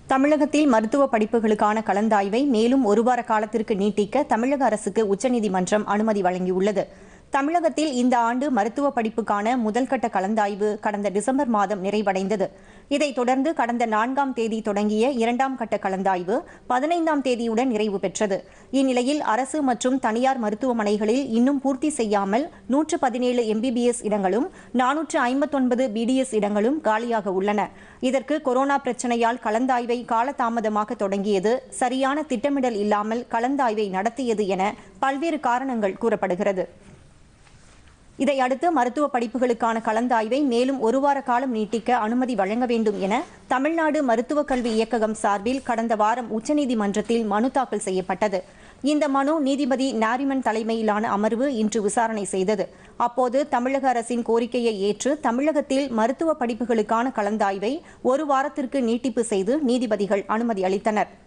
தமிழகத்தில் மருத்துவ படிப்புகளுக்கான கலந்தாய்வை மேலும் ஒரு வார காலத்திற்கு நீட்டிக்க தமிழக அரசுக்கு உச்சநீதிமன்றம் அனுமதி வழங்கியுள்ளது தமிழகத்தில் இந்த ஆண்டு மருத்துவ படிப்புக்கான முதல்கட்ட கலந்தாய்வு கடந்த டிசம்பர் மாதம் நிறைவடைந்தது இதைத் தொடர்ந்து கடந்த நான்காம் தேதி தொடங்கிய இரண்டாம் கட்ட கலந்தாய்வு பதினைந்தாம் தேதியுடன் நிறைவு பெற்றது இந்நிலையில் அரசு மற்றும் தனியார் மருத்துவமனைகளில் இன்னும் பூர்த்தி செய்யாமல் நூற்று பதினேழு எம்பிபிஎஸ் இடங்களும் நானூற்று ஐம்பத்தொன்பது பிடிஎஸ் இடங்களும் காலியாக உள்ளன இதற்கு கொரோனா பிரச்சனையால் கலந்தாய்வை காலதாமதமாக தொடங்கியது சரியான திட்டமிடல் இல்லாமல் கலந்தாய்வை நடத்தியது என பல்வேறு காரணங்கள் கூறப்படுகிறது இதையடுத்து மருத்துவ படிப்புகளுக்கான கலந்தாய்வை மேலும் ஒரு வார காலம் நீட்டிக்க அனுமதி வழங்க வேண்டும் என தமிழ்நாடு மருத்துவக் கல்வி இயக்ககம் சார்பில் கடந்த வாரம் உச்சநீதிமன்றத்தில் மனு தாக்கல் செய்யப்பட்டது இந்த மனு நீதிபதி நாரிமன் தலைமையிலான அமர்வு இன்று விசாரணை செய்தது அப்போது தமிழக அரசின் கோரிக்கையை ஏற்று தமிழகத்தில் மருத்துவ படிப்புகளுக்கான கலந்தாய்வை ஒரு வாரத்திற்கு நீட்டிப்பு செய்து நீதிபதிகள் அனுமதி அளித்தனர்